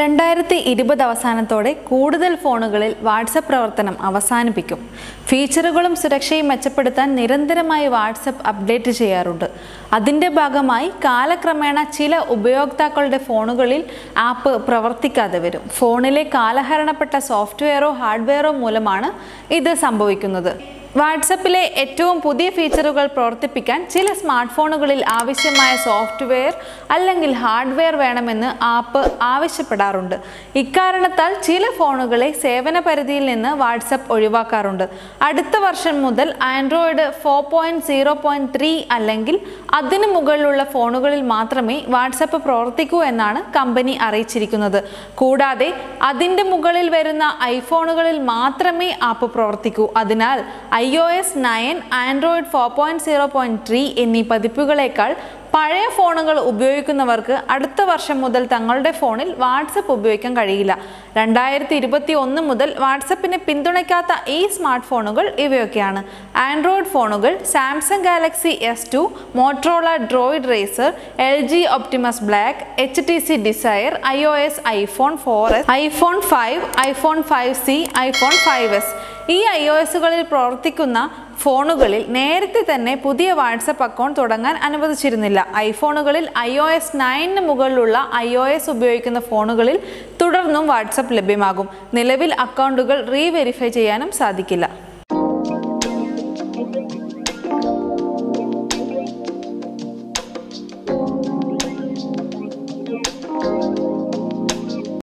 രണ്ടായിരത്തി ഇരുപത് അവസാനത്തോടെ കൂടുതൽ ഫോണുകളിൽ വാട്സപ്പ് പ്രവർത്തനം അവസാനിപ്പിക്കും ഫീച്ചറുകളും സുരക്ഷയും മെച്ചപ്പെടുത്താൻ നിരന്തരമായി വാട്സപ്പ് അപ്ഡേറ്റ് ചെയ്യാറുണ്ട് അതിൻ്റെ ഭാഗമായി കാലക്രമേണ ചില ഉപയോക്താക്കളുടെ ഫോണുകളിൽ ആപ്പ് പ്രവർത്തിക്കാതെ വരും ഫോണിലെ കാലഹരണപ്പെട്ട സോഫ്റ്റ്വെയറോ ഹാർഡ്വെയറോ മൂലമാണ് ഇത് സംഭവിക്കുന്നത് വാട്സപ്പിലെ ഏറ്റവും പുതിയ ഫീച്ചറുകൾ പ്രവർത്തിപ്പിക്കാൻ ചില സ്മാർട്ട് ഫോണുകളിൽ ആവശ്യമായ സോഫ്റ്റ്വെയർ അല്ലെങ്കിൽ ഹാർഡ്വെയർ വേണമെന്ന് ആപ്പ് ആവശ്യപ്പെടാറുണ്ട് ഇക്കാരണത്താൽ ചില ഫോണുകളെ സേവന പരിധിയിൽ നിന്ന് വാട്സപ്പ് ഒഴിവാക്കാറുണ്ട് അടുത്ത വർഷം മുതൽ Android four point zero point three അല്ലെങ്കിൽ അതിനു മുകളിലുള്ള ഫോണുകളിൽ മാത്രമേ വാട്സപ്പ് പ്രവർത്തിക്കൂ എന്നാണ് കമ്പനി അറിയിച്ചിരിക്കുന്നത് കൂടാതെ അതിൻ്റെ മുകളിൽ വരുന്ന ഐഫോണുകളിൽ മാത്രമേ ആപ്പ് പ്രവർത്തിക്കൂ അതിനാൽ I O S nine Android four point zero point three എന്നീ പതിപ്പുകളേക്കാൾ പഴയ ഫോണുകൾ ഉപയോഗിക്കുന്നവർക്ക് അടുത്ത വർഷം മുതൽ തങ്ങളുടെ ഫോണിൽ വാട്സപ്പ് ഉപയോഗിക്കാൻ കഴിയില്ല രണ്ടായിരത്തി ഇരുപത്തി ഒന്ന് മുതൽ വാട്സപ്പിനെ പിന്തുണയ്ക്കാത്ത ഈ സ്മാർട്ട് ഫോണുകൾ ഇവയൊക്കെയാണ് ആൻഡ്രോയിഡ് ഫോണുകൾ Samsung Galaxy S two Motorola Droid Razr L G Optimus Black H T C Desire I O S iPhone four S iPhone five iPhone five C iPhone five S ഈ I O എസുകളിൽ പ്രവർത്തിക്കുന്ന ഫോണുകളിൽ നേരത്തെ തന്നെ പുതിയ WhatsApp account തുടങ്ങാൻ അനുവദിച്ചിരുന്നില്ല ഐഫോണുകളിൽ ഐ ഒ എസ് നയനിന് മുകളിലുള്ള ഐ ഒ എസ് ഉപയോഗിക്കുന്ന ഫോണുകളിൽ തുടർന്നും വാട്സപ്പ് ലഭ്യമാകും നിലവിൽ അക്കൗണ്ടുകൾ റീവെരിഫൈ ചെയ്യാനും സാധിക്കില്ല